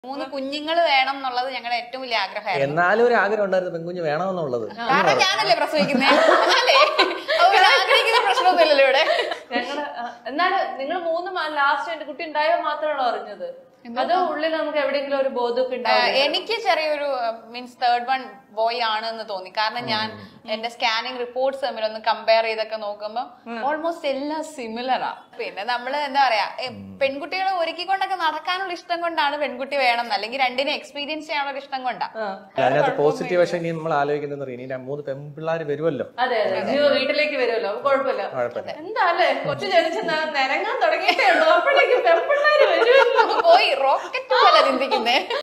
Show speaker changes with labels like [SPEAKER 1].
[SPEAKER 1] മൂന്ന് കുഞ്ഞുങ്ങൾ വേണം എന്നുള്ളത് ഞങ്ങളുടെ ഏറ്റവും വലിയ ആഗ്രഹമായിരുന്നു
[SPEAKER 2] എന്നാലും ഒരു ആഗ്രഹം ഉണ്ടായിരുന്നു പെൺകുഞ്ഞ് വേണമെന്നുള്ളത്
[SPEAKER 1] കാരണം ഞാനല്ലേ പ്രസവിക്കുന്നേ അല്ലേ അപ്പൊ പിന്നെ ആഗ്രഹിക്കുന്ന പ്രശ്നമൊന്നുമില്ലല്ലോ ഇവിടെ
[SPEAKER 3] ഞങ്ങള് ആ, എന്നാലും നിങ്ങൾ മൂന്ന് ലാസ്റ്റ് എന്റെ കുട്ടി ഉണ്ടായോ മാത്രമാണോ അറിഞ്ഞത് അതോ ഉള്ളിൽ നമുക്ക് എവിടെയെങ്കിലും ഒരു ബോധമൊക്കെ
[SPEAKER 1] ആ,
[SPEAKER 3] ഉണ്ടാവും
[SPEAKER 1] എനിക്ക് ചെറിയൊരു മീൻസ് തേർഡ് വൺ ബോയ് ആണ് എന്ന് തോന്നി കാരണം ഞാൻ എന്റെ സ്കാനിങ് റിപ്പോർട്ട്സ് തമ്മിൽ ഒന്ന് കമ്പയർ ചെയ്തൊക്കെ നോക്കുമ്പോൾ ഓൾമോസ്റ്റ് എല്ലാം സിമിലറാ പിന്നെ നമ്മള് എന്താ പറയാ എ, പെൺകുട്ടികളെ ഒരുക്കിക്കൊണ്ടൊക്കെ നടക്കാനുള്ള ഇഷ്ടം കൊണ്ടാണ് പെൺകുട്ടി വേണം എന്ന്. അല്ലെങ്കിൽ രണ്ടിനെ എക്സ്പീരിയൻസ് ചെയ്യാനുള്ള ഇഷ്ടം കൊണ്ടാ
[SPEAKER 2] അതിനകത്ത് പോസിറ്റീവ് പക്ഷേ ഇനി നമ്മൾ ആലോചിക്കുന്നത് ഇനി ര- മൂന്ന് പെൺപിള്ളേർ വരുമല്ലോ
[SPEAKER 3] അതെ അതെ ജിയോ വീട്ടിലേക്ക് വരുമല്ലോ അപ്പൊ കുഴപ്പമില്ല
[SPEAKER 2] കുഴപ്പമില്ല
[SPEAKER 3] എന്താ അല്ലേ കൊച്ചു ജനിച്ച് ന- നിരങ്ങാൻ തുടങ്ങിയിട്ടേ ഉള്ളൂ അപ്പോഴേക്കും പെൺപിള്ളേര് വരുമല്ലോ
[SPEAKER 1] പോയി റോക്കറ്റ് പോലെ ചിന്തിക്കുന്നേ